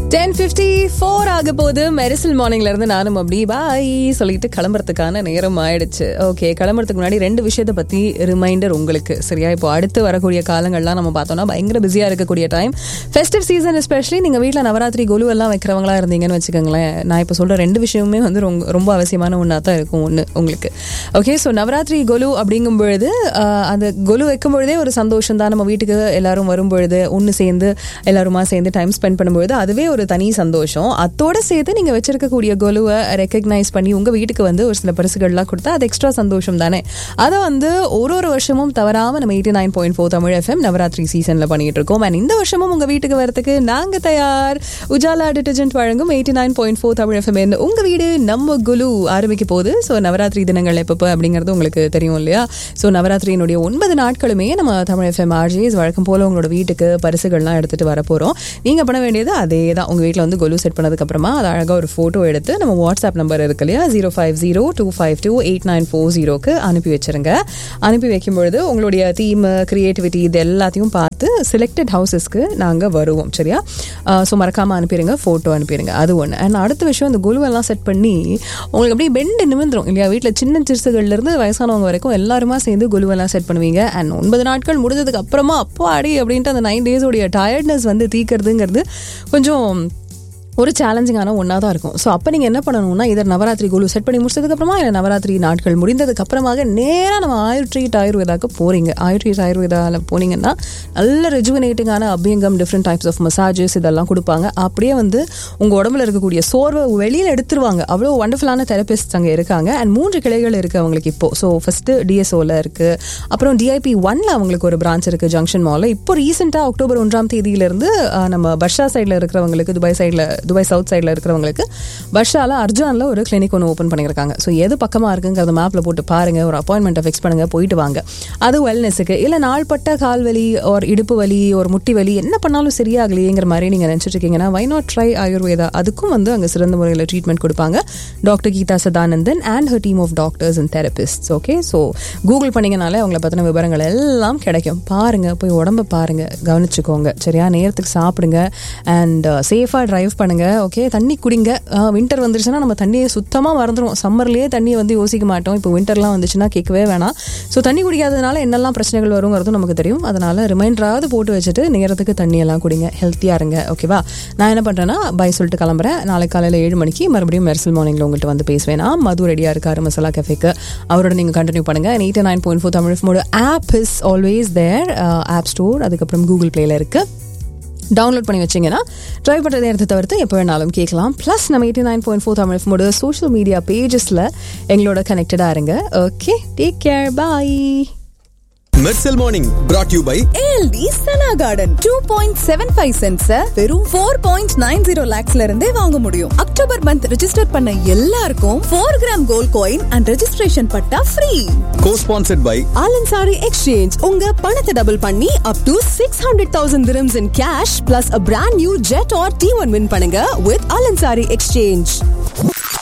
ten fifty four ஆக போது மெரிசல் மார்னிங்ல இருந்து நானும் அப்படி பாய் சொல்லிட்டு கிளம்புறதுக்கான நேரம் ஆயிடுச்சு ஓகே கிளம்புறதுக்கு முன்னாடி ரெண்டு விஷயத்தை பத்தி ரிமைண்டர் உங்களுக்கு சரியா இப்போ அடுத்து வரக்கூடிய காலங்கள்லாம் நம்ம பார்த்தோம்னா பயங்கர பிஸியா இருக்கக்கூடிய டைம் ஃபெஸ்டிவ் சீசன் எஸ்பெஷலி நீங்க வீட்டில் நவராத்திரி குழு எல்லாம் வைக்கிறவங்களா இருந்தீங்கன்னு வச்சுக்கோங்களேன் நான் இப்போ சொல்ற ரெண்டு விஷயமுமே வந்து ரொம்ப- ரொம்ப அவசியமான ஒன்றா தான் இருக்கும் ஒன்று உங்களுக்கு ஓகே ஸோ நவராத்திரி கொலு அப்படிங்கும் பொழுது ஆஹ், அந்த கொலு வைக்கும் பொழுதே ஒரு சந்தோஷம் தான் நம்ம வீட்டுக்கு எல்லாரும் வரும் பொழுது ஒன்று சேர்ந்து எல்லாருமா சேர்ந்து டைம் ஸ்பெண்ட் பண்ணும்பொழுது அதுவே ஒரு தனி சந்தோஷம் அதோட சேர்த்து நீங்க வச்சிருக்கக்கூடிய கொலுவை ரெக்கக்னைஸ் பண்ணி உங்க வீட்டுக்கு வந்து ஒரு சில பரிசுகள்லாம் கொடுத்தா அது எக்ஸ்ட்ரா சந்தோஷம் தானே அதை வந்து ஒரு ஒரு வருஷமும் தவறாம நம்ம eighty nine point four Tamil FM Navaratri சீசன்ல பண்ணிட்டு இருக்கோம் அண்ட் இந்த வருஷமும் உங்க வீட்டுக்கு வரதுக்கு நாங்க தயார் உஜாலா டிட்டர்ஜென்ட் வழங்கும் eighty nine point four Tamil FM உங்க வீடு நம்ம குலு ஆரம்பிக்க போகுது ஸோ நவராத்திரி தினங்கள் எப்பப்போ அப்படிங்கிறது உங்களுக்கு தெரியும் இல்லையா ஸோ நவராத்திரியினுடைய ஒன்பது நாட்களுமே நம்ம தமிழ் எஃப்எம் ஆர்ஜிஎஸ் வழக்கம் போல உங்களோட வீட்டுக்கு பரிசுகள்லாம் எடுத்துட்டு வர போறோம் நீங்க பண்ண வேண்டியது அதே தான் உங்க வீட்டில் வந்து கொலு செட் பண்ணதுக்கு அப்புறமா அது அழகா ஒரு போட்டோ எடுத்து நம்ம வாட்ஸ்அப் நம்பர் இருக்கு இல்லையா zero five zero two five two eight nine four ஜீரோக்கு அனுப்பி வச்சிருங்க அனுப்பி வைக்கும் பொழுது உங்களுடைய தீம் கிரியேட்டிவிட்டி இது எல்லாத்தையும் பார்த்து செலக்டட் ஹவுசஸ்க்கு நாங்கள் வருவோம் சரியா ஸோ மறக்காம அனுப்பிடுங்க ஃபோட்டோ அனுப்பிடுங்க அது ஒன்று அண்ட் அடுத்த விஷயம் இந்த குழுவெல்லாம் செட் பண்ணி உங்களுக்கு அப்படியே பெண்டு நிமிந்துரும் இல்லையா வீட்டில் சின்ன சிறுசுகள்ல இருந்து வயசானவங்க வரைக்கும் எல்லாருமா சேர்ந்து குழுவெல்லாம் செட் பண்ணுவீங்க அண்ட் ஒன்பது நாட்கள் முடிஞ்சதுக்கு அப்புறமா அப்போ அடி அப்படின்ட்டு அந்த நைன் டேஸோடைய டயர்ட்னஸ் வந்து தீக்கிறதுங்கிறது கொஞ்சம் ஒரு சேலஞ்சிங்கான ஒன்றா தான் இருக்கும் ஸோ அப்போ நீங்கள் என்ன பண்ணணும்னா இதர் நவராத்திரி குழு செட் பண்ணி முடிச்சதுக்கு அப்புறமா இல்லை நவராத்திரி நாட்கள் முடிந்ததுக்கு அப்புறமாக நேராக நம்ம ஆயுட்ரீட் ஆயுர்வேதாக்கு போறீங்க ஆயுட்ரீட் ஆயுர்வேதாவில் போனீங்கன்னா நல்ல ரெஜுவனேட்டிங்கான அபியங்கம் டிஃப்ரெண்ட் டைப்ஸ் ஆஃப் மசாஜஸ் இதெல்லாம் கொடுப்பாங்க அப்படியே வந்து உங்கள் உடம்புல இருக்கக்கூடிய சோர்வை வெளியில் எடுத்துருவாங்க அவ்வளோ வண்டர்ஃபுல்லான தெரபிஸ்ட் அங்கே இருக்காங்க அண்ட் மூன்று கிளைகள் இருக்குது அவங்களுக்கு இப்போ ஸோ ஃபஸ்ட்டு டிஎஸ்ஓவில் இருக்குது அப்புறம் டிஐபி ஒன்ல அவங்களுக்கு ஒரு பிரான்ச் இருக்குது ஜங்ஷன் மாலில் இப்போ ரீசெண்டாக அக்டோபர் ஒன்றாம் தேதியிலிருந்து அஹ், நம்ம பர்ஷா சைடில் இருக்கிறவங்களுக்கு துபாய் சைடில் துபாய் சவுத் சைடில் இருக்கிறவங்களுக்கு பர்ஷால அர்ஜானில் ஒரு கிளினிக் ஒன்று ஓப்பன் பண்ணியிருக்காங்க ஸோ எது பக்கமாக இருக்குங்கிறத மேப்பில் போட்டு பாருங்க ஒரு அப்பாயின்மெண்ட்டை ஃபிக்ஸ் பண்ணுங்க போயிட்டு வாங்க அது வெல்னஸுக்கு இல்லை நாள்பட்ட கால் வலி ஒரு இடுப்பு வலி ஒரு முட்டி வலி என்ன பண்ணாலும் சரியாகலையேங்கிற மாதிரி நீங்கள் நினச்சிட்டு இருக்கீங்கன்னா வை நாட் ட்ரை ஆயுர்வேதா அதுக்கும் வந்து அங்கே சிறந்த முறையில் ட்ரீட்மெண்ட் கொடுப்பாங்க doctor Geetha Sadanandan and her team of doctors and therapist okay so Google பண்ணீங்கனாலே அவங்கள பற்றின விவரங்கள் எல்லாம் கிடைக்கும் பாருங்க போய் உடம்ப பாருங்க கவனிச்சுக்கோங்க சரியா நேரத்துக்கு சாப்பிடுங்க அண்ட் சேஃபாக டிரைவ் பண்ணுங்க ஓகே தண்ணி குடிங்க வின்டர் வந்துருச்சுன்னா நம்ம தண்ணியை சுத்தமாக மறந்துடும் சம்மர்லேயே தண்ணியை வந்து யோசிக்க மாட்டோம் இப்போ வின்டர்லாம் வந்துச்சுன்னா கேட்கவே வேணாம் ஸோ தண்ணி குடிக்காததுனால என்னெல்லாம் பிரச்சனைகள் வருங்கிறதும் நமக்கு தெரியும் அதனால ரிமைண்டராவது போட்டு வச்சுட்டு நேரத்துக்கு தண்ணியெல்லாம் குடிங்க ஹெல்த்தியாக இருங்க ஓகேவா நான் என்ன பண்ணுறேன்னா பை சொல்லிட்டு கிளம்புறேன் நாளைக்கு காலையில் ஏழு மணிக்கு மறுபடியும் மெர்சல் மார்னிங்கில் உங்கள்கிட்ட வந்து பேசுவேன் நான் மது ரெடியாக இருக்காரு மசாலா கஃபேக்கு அவரோட நீங்கள் கண்டினியூ பண்ணுங்க eighty nine point four Tamil மோட app is always there app store அதுக்கப்புறம் கூகுள் பிளேல இருக்குது டவுன்லோட் பண்ணி வச்சிங்கன்னா ட்ரை பண்ணுற நேரத்தை தவிர்த்து எப்போ வேணாலும் கேட்கலாம் ப்ளஸ் நம்ம eighty nine point four Tamil மோட சோஷியல் மீடியா பேஜஸில் எங்களோட கனெக்டடாக இருங்க okay take care bye Mersal morning brought you by ALT Sana garden two point seven five cents வெறும் ஃபோர் பாயிண்ட் நைன் ஜீரோ லேக்ஸ்ல இருந்தே வாங்க முடியும் அக்டோபர் மந்த் ரெஜிஸ்டர் பண்ண எல்லாருக்கும் four gram gold coin and registration patta free co sponsored by Alansari exchange உங்க பணத்தை double பண்ணி up to six hundred thousand dirhams in cash plus a brand new jet R T one win பண்ணுங்க with Alansari exchange